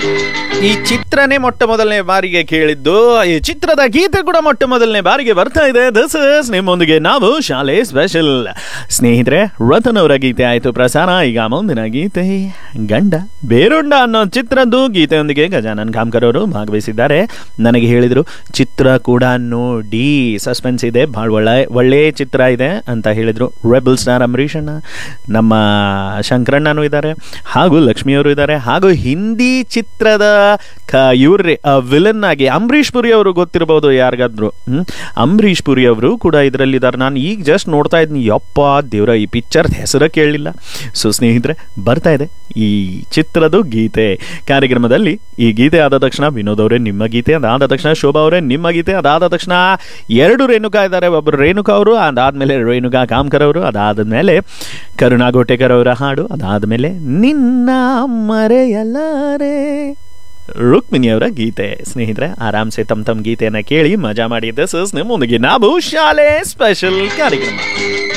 ಈ ಚಿತ್ರನೇ ಮೊಟ್ಟ ಮೊದಲನೇ ಬಾರಿಗೆ ಕೇಳಿದ್ದು ಈ ಚಿತ್ರದ ಗೀತೆ ಕೂಡ ಮೊಟ್ಟ ಮೊದಲನೇ ಬಾರಿಗೆ ಬರ್ತಾ ಇದೆ ದಿಸ್ ಇಸ್ ನಿಮ್ಮೊಂದಿಗೆ ನಾವು ಶಾಲೆ ಸ್ಪೆಷಲ್ ಸ್ನೇಹಿತರೆ ರತನ್ ಅವರ ಗೀತೆ ಆಯಿತು ಪ್ರಸಾರ ಈಗ ಮುಂದಿನ ಗೀತೆ ಗಂಡ ಬೇರುಂಡ ಅನ್ನೋ ಚಿತ್ರದ್ದು ಗೀತೆಯೊಂದಿಗೆ ಗಜಾನನ್ ಕಾಮ್ಕರ್ ಅವರು ಭಾಗವಹಿಸಿದ್ದಾರೆ ನನಗೆ ಹೇಳಿದರು ಚಿತ್ರ ಕೂಡ ನೋಡಿ ಸಸ್ಪೆನ್ಸ್ ಇದೆ ಭಾಳ ಒಳ್ಳೆ ಒಳ್ಳೆಯ ಚಿತ್ರ ಇದೆ ಅಂತ ಹೇಳಿದರು ರೆಬಲ್ ಸ್ಟಾರ್ ಅಂಬರೀಷ್ ಅಣ್ಣ ನಮ್ಮ ಶಂಕರಣ್ಣನೂ ಇದ್ದಾರೆ ಹಾಗೂ ಲಕ್ಷ್ಮಿಯವರು ಇದ್ದಾರೆ ಹಾಗೂ ಹಿಂದಿ ಚಿತ್ರದ ಕ ಇವ್ರಿ ವಿಲನ್ ಆಗಿ ಅಂಬರೀಷ್ ಪುರಿ ಅವರು ಗೊತ್ತಿರಬಹುದು ಯಾರಿಗಾದ್ರು ಹ್ಮ್? ಅಂಬರೀಷ್ ಪುರಿ ಅವರು ಕೂಡ ಇದರಲ್ಲಿದ್ದಾರೆ ನಾನು ಈಗ ಜಸ್ಟ್ ನೋಡ್ತಾ ಇದ್ದೀನಿ ಯಪ್ಪ ದೇವ್ರ ಈ ಪಿಕ್ಚರ್ ಹೆಸರ ಕೇಳಲಿಲ್ಲ ಸೊ ಸ್ನೇಹಿತರೆ ಬರ್ತಾ ಇದೆ ಈ ಚಿತ್ರದ ಗೀತೆ ಕಾರ್ಯಕ್ರಮದಲ್ಲಿ ಈ ಗೀತೆ ಆದ ತಕ್ಷಣ ವಿನೋದ್ ಅವರೇ ನಿಮ್ಮ ಗೀತೆ ಅದಾದ ತಕ್ಷಣ ಶೋಭಾ ಅವರೇ ನಿಮ್ಮ ಗೀತೆ ಅದಾದ ತಕ್ಷಣ ಎರಡು ರೇಣುಕಾ ಇದ್ದಾರೆ ಒಬ್ಬರು ರೇಣುಕಾ ಅವರು ಅದಾದ್ಮೇಲೆ ರೇಣುಕಾ ಕಾಮ್ಕರ್ ಅವರು ಅದಾದ್ಮೇಲೆ ಕರುಣಾ ಗೋಟೆಕರ್ ಅವರ ಹಾಡು ಅದಾದ್ಮೇಲೆ ನಿನ್ನ ಮರೆಯಲಾರೆ ರುಕ್ಮಿಣಿ ಅವರ ಗೀತೆ ಸ್ನೇಹಿತರೆ ಆರಾಮ್ಸೆ ತಮ್ಮ ತಮ್ಮ ಗೀತೆಯನ್ನ ಕೇಳಿ ಮಜಾ ಮಾಡಿ ದಿಸ್ ಇಸ್ ನಿಮ್ಮೊಂದಿಗೆ ನಾವು ಶಾಲೆ ಸ್ಪೆಷಲ್ ಕಾರ್ಯಕ್ರಮ